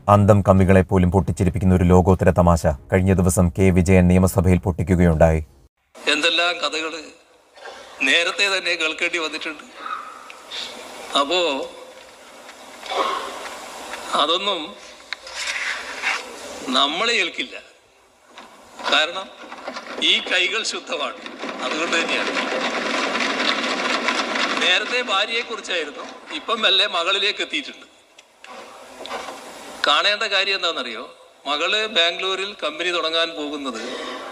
അന്തം കമ്മികളെ പോലും പൊട്ടിച്ചിരിപ്പിക്കുന്ന ഒരു ലോകോത്തര തമാശ കഴിഞ്ഞ ദിവസം കെ വിജയൻ നിയമസഭയിൽ പൊട്ടിക്കുകയുണ്ടായി എന്തെല്ലാം കഥകൾ നേരത്തെ തന്നെ കേൾക്കേണ്ടി വന്നിട്ടുണ്ട് അപ്പോ അതൊന്നും നമ്മളെ ഏൽക്കില്ല കാരണം ഈ കൈകൾ ശുദ്ധമാണ് അതുകൊണ്ട് തന്നെയാണ് നേരത്തെ ഭാര്യയെ കുറിച്ചായിരുന്നു ഇപ്പം മെല്ലെ മകളിലേക്ക് എത്തിയിട്ടുണ്ട് കാണേണ്ട കാര്യം എന്താണെന്നറിയോ മകള് ബാംഗ്ലൂരിൽ കമ്പനി തുടങ്ങാൻ പോകുന്നത്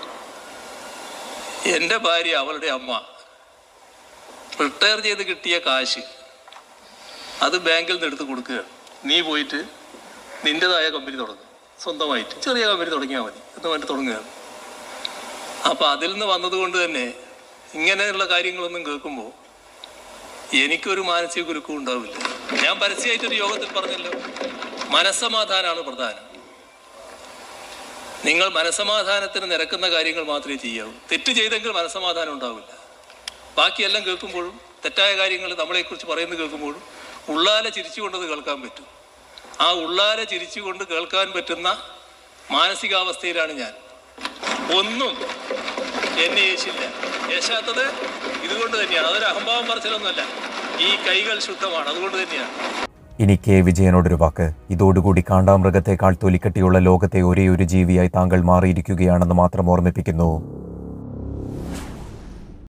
എൻ്റെ ഭാര്യ അവളുടെ അമ്മ റിട്ടയർ ചെയ്ത് കിട്ടിയ കാശ് അത് ബാങ്കിൽ നിന്ന് എടുത്ത് കൊടുക്കുകയാണ് നീ പോയിട്ട് നിൻ്റെതായ കമ്പനി തുടങ്ങും സ്വന്തമായിട്ട് ചെറിയ കമ്പനി തുടങ്ങിയാൽ മതി എന്ന് പറഞ്ഞിട്ട് തുടങ്ങുകയാണ് അപ്പം അതിൽ നിന്ന് വന്നതുകൊണ്ട് തന്നെ ഇങ്ങനെയുള്ള കാര്യങ്ങളൊന്നും കേൾക്കുമ്പോൾ എനിക്കൊരു മാനസിക കുരുക്കും ഉണ്ടാവില്ല ഞാൻ പരസ്യമായിട്ടൊരു യോഗത്തിൽ പറഞ്ഞല്ലോ മനസ്സമാധാനമാണ് പ്രധാനം നിങ്ങൾ മനസമാധാനത്തിന് നിരക്കുന്ന കാര്യങ്ങൾ മാത്രമേ ചെയ്യാവൂ തെറ്റ് ചെയ്തെങ്കിൽ മനസമാധാനം ഉണ്ടാവില്ല ബാക്കിയെല്ലാം കേൾക്കുമ്പോഴും തെറ്റായ കാര്യങ്ങൾ നമ്മളെക്കുറിച്ച് പറയുന്നത് കേൾക്കുമ്പോഴും ഉള്ളാലെ ചിരിച്ചുകൊണ്ടത് കേൾക്കാൻ പറ്റും ആ ഉള്ളാലെ ചിരിച്ചുകൊണ്ട് കേൾക്കാൻ പറ്റുന്ന മാനസികാവസ്ഥയിലാണ് ഞാൻ ഒന്നും എന്നെ യേശില്ല യേശാത്തത് ഇതുകൊണ്ട് തന്നെയാണ് അതൊരു അഹംഭാവം പറച്ചിലൊന്നുമല്ല ഈ കൈകൾ ശുദ്ധമാണ് അതുകൊണ്ട് തന്നെയാണ് ഇനി കെ വിജയനോടൊരു വാക്ക് ഇതോടുകൂടി കാണ്ടാമൃഗത്തെക്കാൾ തൊലിക്കട്ടിയുള്ള ലോകത്തെ ഒരേ ഒരു ജീവിയായി താങ്കൾ മാറിയിരിക്കുകയാണെന്ന് മാത്രം ഓർമ്മിപ്പിക്കുന്നു